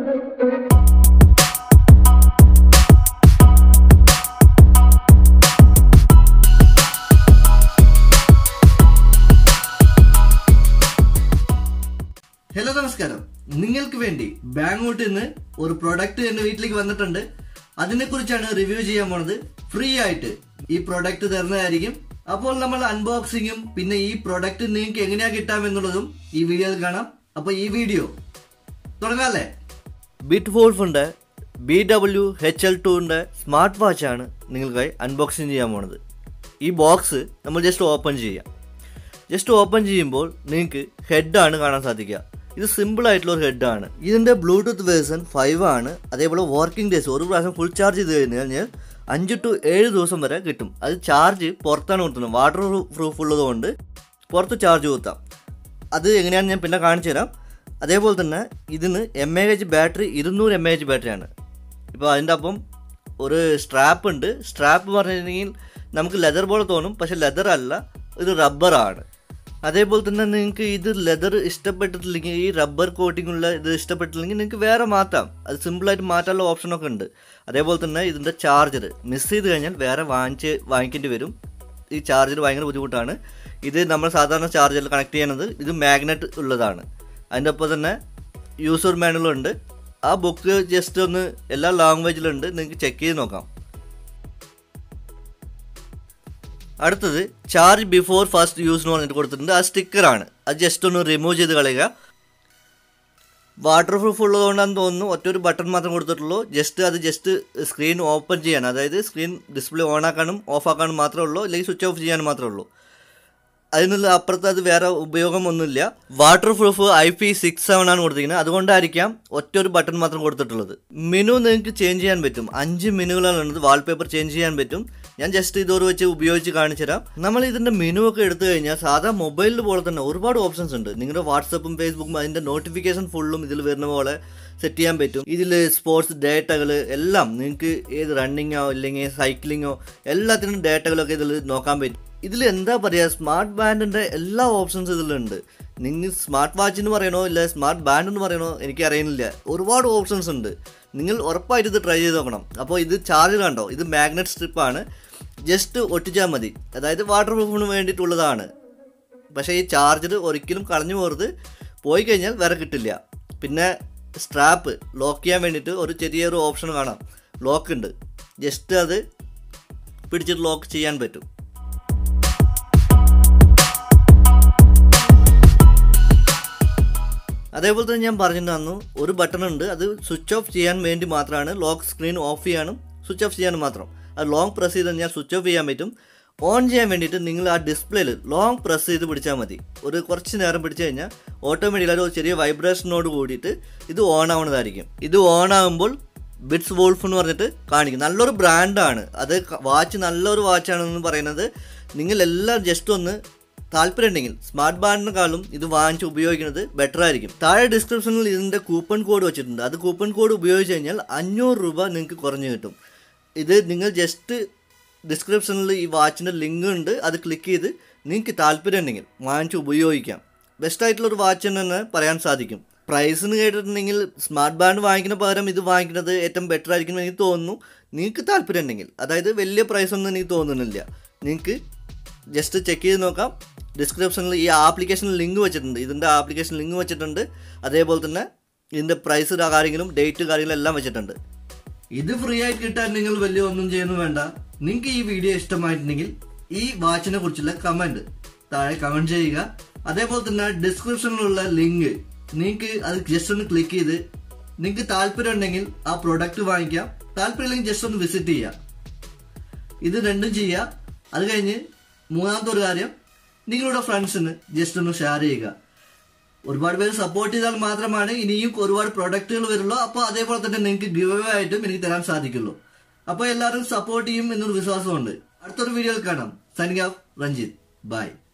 hello നമസ്കാരം നിങ്ങൾക്ക് വേണ്ടി ബാങ്കോട്ടിൽ നിന്ന് ഒരു പ്രൊഡക്റ്റ് എന്റെ വീട്ടിലേക്ക് വന്നിട്ടുണ്ട് അതിനെ കുറിച്ചാണ് റിവ്യൂ ചെയ്യാൻ പോണത് ഫ്രീ ആയിട്ട് ഈ പ്രൊഡക്റ്റ് തരുന്നതായിരിക്കും അപ്പോൾ നമ്മൾ അൺബോക്സിങ്ങും പിന്നെ ഈ പ്രൊഡക്റ്റ് നിങ്ങൾക്ക് എങ്ങനെയാ കിട്ടാമെന്നുള്ളതും ഈ വീഡിയോയിൽ കാണാം അപ്പൊ ഈ വീഡിയോ തുടങ്ങാല്ലേ ബിറ്റ് വോൾഫിന്റെ ബി ഡബ്ല്യു എച്ച് എൽ ടുവിന്റെ സ്മാർട്ട് വാച്ചാണ് നിങ്ങൾക്കായി അൺബോക്സിങ് ചെയ്യാൻ പോണത് ഈ ബോക്സ് നമ്മൾ ജസ്റ്റ് ഓപ്പൺ ചെയ്യാം ജസ്റ്റ് ഓപ്പൺ ചെയ്യുമ്പോൾ നിങ്ങൾക്ക് ഹെഡാണ് കാണാൻ സാധിക്കുക ഇത് സിമ്പിൾ ആയിട്ടുള്ള ഒരു ഹെഡാണ് ഇതിന്റെ ബ്ലൂടൂത്ത് വേർഷൻ ഫൈവ് ആണ് അതേപോലെ വർക്കിംഗ് ഡേയ്സ് ഒരു പ്രാവശ്യം ഫുൾ ചാർജ് ചെയ്ത് കഴിഞ്ഞ് കഴിഞ്ഞാൽ അഞ്ച് ടു ഏഴ് ദിവസം വരെ കിട്ടും അത് ചാർജ് പുറത്താണ് കൊടുക്കുന്നത് വാട്ടർ പ്രൂഫ് ഉള്ളതുകൊണ്ട് പുറത്ത് ചാർജ് കുത്താം അത് എങ്ങനെയാണെന്ന് ഞാൻ പിന്നെ കാണിച്ചു തരാം അതേപോലെ തന്നെ ഇതിന് എം എ എച്ച് ബാറ്ററി ഇരുന്നൂറ് എം എ എച്ച് ബാറ്ററിയാണ് ഇപ്പോൾ അതിൻ്റെ ഒപ്പം ഒരു സ്ട്രാപ്പ് ഉണ്ട് സ്ട്രാപ്പ് പറഞ്ഞിട്ടുണ്ടെങ്കിൽ നമുക്ക് ലെതർ പോലെ തോന്നും പക്ഷെ ലെതർ അല്ല ഇത് റബ്ബറാണ് അതേപോലെ തന്നെ നിങ്ങൾക്ക് ഇത് ലെതർ ഇഷ്ടപ്പെട്ടിട്ടില്ലെങ്കിൽ ഈ റബ്ബർ കോട്ടിംഗ് ഉള്ള ഇത് ഇഷ്ടപ്പെട്ടില്ലെങ്കിൽ നിങ്ങൾക്ക് വേറെ മാറ്റാം അത് സിമ്പിളായിട്ട് മാറ്റാനുള്ള ഓപ്ഷനൊക്കെ ഉണ്ട് അതേപോലെ തന്നെ ഇതിൻ്റെ ചാർജർ മിസ് ചെയ്ത് കഴിഞ്ഞാൽ വേറെ വാങ്ങിച്ച് വാങ്ങിക്കേണ്ടി വരും ഈ ചാർജർ ഭയങ്കര ബുദ്ധിമുട്ടാണ് ഇത് നമ്മൾ സാധാരണ ചാർജറിൽ കണക്ട് ചെയ്യണത് ഇത് മാഗ്നറ്റ് ഉള്ളതാണ് അതിൻ്റെ ഒപ്പം തന്നെ യൂസർ മാനുവലും ഉണ്ട് ആ ബുക്ക് ജസ്റ്റ് ഒന്ന് എല്ലാ ലാംഗ്വേജിലുണ്ട് നിങ്ങൾക്ക് ചെക്ക് ചെയ്ത് നോക്കാം അടുത്തത് ചാർജ് ബിഫോർ ഫസ്റ്റ് യൂസ് എന്ന് പറഞ്ഞിട്ട് കൊടുത്തിട്ടുണ്ട് ആ സ്റ്റിക്കറാണ് അത് ജസ്റ്റ് ഒന്ന് റിമൂവ് ചെയ്ത് കളയുക വാട്ടർ പ്രൂഫ് ഉള്ളതുകൊണ്ടാണെന്ന് തോന്നുന്നു ഒറ്റ ഒരു ബട്ടൺ മാത്രം കൊടുത്തിട്ടുള്ളൂ ജസ്റ്റ് അത് ജസ്റ്റ് സ്ക്രീൻ ഓപ്പൺ ചെയ്യാൻ അതായത് സ്ക്രീൻ ഡിസ്പ്ലേ ഓൺ ആക്കാനും ഓഫ് ആക്കാനും മാത്രമേ ഉള്ളൂ അല്ലെങ്കിൽ സ്വിച്ച് ഓഫ് ചെയ്യാനും മാത്രമേ ഉള്ളൂ അതിനുള്ള അപ്പുറത്ത് അത് വേറെ ഉപയോഗമൊന്നുമില്ല waterproof I P six seven ആണ് കൊടുത്തിരിക്കുന്നത് അതുകൊണ്ടായിരിക്കാം ഒറ്റ ഒരു ബട്ടൺ മാത്രം കൊടുത്തിട്ടുള്ളത് മെനു നിങ്ങൾക്ക് ചേഞ്ച് ചെയ്യാൻ പറ്റും അഞ്ച് മെനുകളാണ് ഉള്ളത് വാൾപേപ്പർ ചേഞ്ച് ചെയ്യാൻ പറ്റും ഞാൻ ജസ്റ്റ് ഇതോട് വെച്ച് ഉപയോഗിച്ച് കാണിച്ചു തരാം നമ്മൾ ഇതിന്റെ മെനു ഒക്കെ എടുത്തു കഴിഞ്ഞാൽ സാധാ മൊബൈലിൽ പോലെ തന്നെ ഒരുപാട് ഓപ്ഷൻസ് ഉണ്ട് നിങ്ങളുടെ വാട്സപ്പും ഫേസ്ബുക്കും അതിന്റെ നോട്ടിഫിക്കേഷൻ ഫുള്ളും ഇതിൽ വരുന്ന പോലെ സെറ്റ് ചെയ്യാൻ പറ്റും ഇതിൽ സ്പോർട്സ് ഡേറ്റകൾ എല്ലാം നിങ്ങൾക്ക് ഏത് റണ്ണിങ്ങോ ഇല്ലെങ്കിൽ സൈക്ലിങ്ങോ എല്ലാത്തിനും ഡേറ്റകളൊക്കെ ഇതിൽ നോക്കാൻ പറ്റും ഇതിൽ എന്താ പറയുക സ്മാർട്ട് ബാൻഡിന്റെ എല്ലാ ഓപ്ഷൻസ് ഇതിലുണ്ട് നിങ്ങൾ സ്മാർട്ട് വാച്ച് എന്ന് പറയണോ ഇല്ല സ്മാർട്ട് ബാൻഡ് എന്ന് പറയണോ എനിക്ക് അറിയുന്നില്ല ഒരുപാട് ഓപ്ഷൻസ് ഉണ്ട് നിങ്ങൾ ഉറപ്പായിട്ട് ഇത് ട്രൈ ചെയ്ത് നോക്കണം അപ്പോൾ ഇത് ചാർജ് കണ്ടോ ഇത് മാഗ്നറ്റ് സ്ട്രിപ്പാണ് ജസ്റ്റ് ഒട്ടിച്ചാൽ മതി അതായത് വാട്ടർ പ്രൂഫിന് വേണ്ടിയിട്ടുള്ളതാണ് പക്ഷേ ഈ ചാർജർ ഒരിക്കലും കളഞ്ഞു പോകരുത് പോയി കഴിഞ്ഞാൽ വേറെ കിട്ടില്ല പിന്നെ സ്ട്രാപ്പ് ലോക്ക് ചെയ്യാൻ വേണ്ടിയിട്ട് ഒരു ചെറിയൊരു ഓപ്ഷൻ കാണാം ലോക്ക് ഉണ്ട് ജസ്റ്റ് അത് പിടിച്ചിട്ട് ലോക്ക് ചെയ്യാൻ പറ്റും അതേപോലെ തന്നെ ഞാൻ പറഞ്ഞിട്ടുണ്ടായിരുന്നു ഒരു ബട്ടൺ ഉണ്ട് അത് സ്വിച്ച് ഓഫ് ചെയ്യാൻ വേണ്ടി മാത്രമാണ് ലോക്ക് സ്ക്രീൻ ഓഫ് ചെയ്യാനും സ്വിച്ച് ഓഫ് ചെയ്യാനും മാത്രം അത് ലോങ് പ്രസ് ചെയ്ത് കഴിഞ്ഞാൽ സ്വിച്ച് ഓഫ് ചെയ്യാൻ പറ്റും ഓൺ ചെയ്യാൻ വേണ്ടിയിട്ട് നിങ്ങൾ ആ ഡിസ്പ്ലേയിൽ ലോങ് പ്രസ് ചെയ്ത് പിടിച്ചാൽ മതി ഒരു കുറച്ച് നേരം പിടിച്ചു കഴിഞ്ഞാൽ ഓട്ടോമാറ്റിക്കലി ഒരു ചെറിയ വൈബ്രേഷനോട് കൂടിയിട്ട് ഇത് ഓൺ ആവുന്നതായിരിക്കും ഇത് ഓൺ ആകുമ്പോൾ ബിറ്റ്സ് വോൾഫ് എന്ന് പറഞ്ഞിട്ട് കാണിക്കും നല്ലൊരു ബ്രാൻഡാണ് അത് വാച്ച് നല്ലൊരു വാച്ചാണെന്ന് പറയുന്നത് നിങ്ങളെല്ലാം ജസ്റ്റ് ഒന്ന് താല്പര്യം ഉണ്ടെങ്കിൽ സ്മാർട്ട് ബാൻഡിനെക്കാളും ഇത് വാങ്ങിച്ച് ഉപയോഗിക്കുന്നത് ബെറ്റർ ആയിരിക്കും താഴെ ഡിസ്ക്രിപ്ഷനിൽ ഇതിൻ്റെ കൂപ്പൺ കോഡ് വെച്ചിട്ടുണ്ട് അത് കൂപ്പൺ കോഡ് ഉപയോഗിച്ച് കഴിഞ്ഞാൽ അഞ്ഞൂറ് രൂപ നിങ്ങൾക്ക് കുറഞ്ഞു കിട്ടും ഇത് നിങ്ങൾ ജസ്റ്റ് ഡിസ്ക്രിപ്ഷനിൽ ഈ വാച്ചിൻ്റെ ലിങ്ക് ഉണ്ട് അത് ക്ലിക്ക് ചെയ്ത് നിങ്ങൾക്ക് താല്പര്യം ഉണ്ടെങ്കിൽ വാങ്ങിച്ച് ഉപയോഗിക്കാം ബെസ്റ്റ് ആയിട്ടുള്ളൊരു വാച്ച് തന്നെ പറയാൻ സാധിക്കും പ്രൈസിന് കേട്ടിട്ടുണ്ടെങ്കിൽ സ്മാർട്ട് ബാൻഡ് വാങ്ങിക്കുന്ന പകരം ഇത് വാങ്ങിക്കുന്നത് ഏറ്റവും ബെറ്റർ ആയിരിക്കും എനിക്ക് തോന്നുന്നു നിങ്ങൾക്ക് താല്പര്യം ഉണ്ടെങ്കിൽ അതായത് വലിയ പ്രൈസ് ഒന്നും എനിക്ക് തോന്നുന്നില്ല നിങ്ങൾക്ക് ജസ്റ്റ് ചെക്ക് ചെയ്ത് നോക്കാം ഡിസ്ക്രിപ്ഷനിൽ ഈ ആപ്ലിക്കേഷൻ ലിങ്ക് വെച്ചിട്ടുണ്ട് ഇതിൻ്റെ ആപ്ലിക്കേഷൻ ലിങ്ക് വെച്ചിട്ടുണ്ട് അതേപോലെ തന്നെ ഇതിൻ്റെ പ്രൈസ് കാര്യങ്ങളും ഡേറ്റ് കാര്യങ്ങളും എല്ലാം വെച്ചിട്ടുണ്ട് ഇത് ഫ്രീ ആയിട്ട് കിട്ടാൻ നിങ്ങൾ വലിയ ഒന്നും ചെയ്യുന്നു വേണ്ട നിങ്ങൾക്ക് ഈ വീഡിയോ ഇഷ്ടമായിട്ടുണ്ടെങ്കിൽ ഈ വാച്ചിനെ കുറിച്ചുള്ള കമന്റ് താഴെ കമന്റ് ചെയ്യുക അതേപോലെ തന്നെ ഡിസ്ക്രിപ്ഷനിലുള്ള ലിങ്ക് നിങ്ങൾക്ക് അത് ജസ്റ്റ് ഒന്ന് ക്ലിക്ക് ചെയ്ത് നിങ്ങൾക്ക് താല്പര്യം ഉണ്ടെങ്കിൽ ആ പ്രൊഡക്റ്റ് വാങ്ങിക്കാം താല്പര്യമില്ലെങ്കിൽ ജസ്റ്റ് ഒന്ന് വിസിറ്റ് ചെയ്യാം ഇത് രണ്ടും ചെയ്യുക അത് കഴിഞ്ഞ് മൂന്നാമത്തെ ഒരു കാര്യം നിങ്ങളുടെ ഫ്രണ്ട്സിന് ജസ്റ്റ് ഒന്ന് ഷെയർ ചെയ്യുക ഒരുപാട് പേര് സപ്പോർട്ട് ചെയ്താൽ മാത്രമാണ് ഇനിയും ഒരുപാട് പ്രൊഡക്റ്റുകൾ വരുള്ളൂ അപ്പോൾ അതേപോലെ തന്നെ നിങ്ങൾക്ക് ഗിവ് അവേ ആയിട്ടും എനിക്ക് തരാൻ സാധിക്കുള്ളൂ അപ്പോൾ എല്ലാവരും സപ്പോർട്ട് ചെയ്യും എന്നൊരു വിശ്വാസമുണ്ട് അടുത്തൊരു വീഡിയോയിൽ കാണാം സൈനിങ് ഓഫ് രഞ്ജിത്ത് ബൈ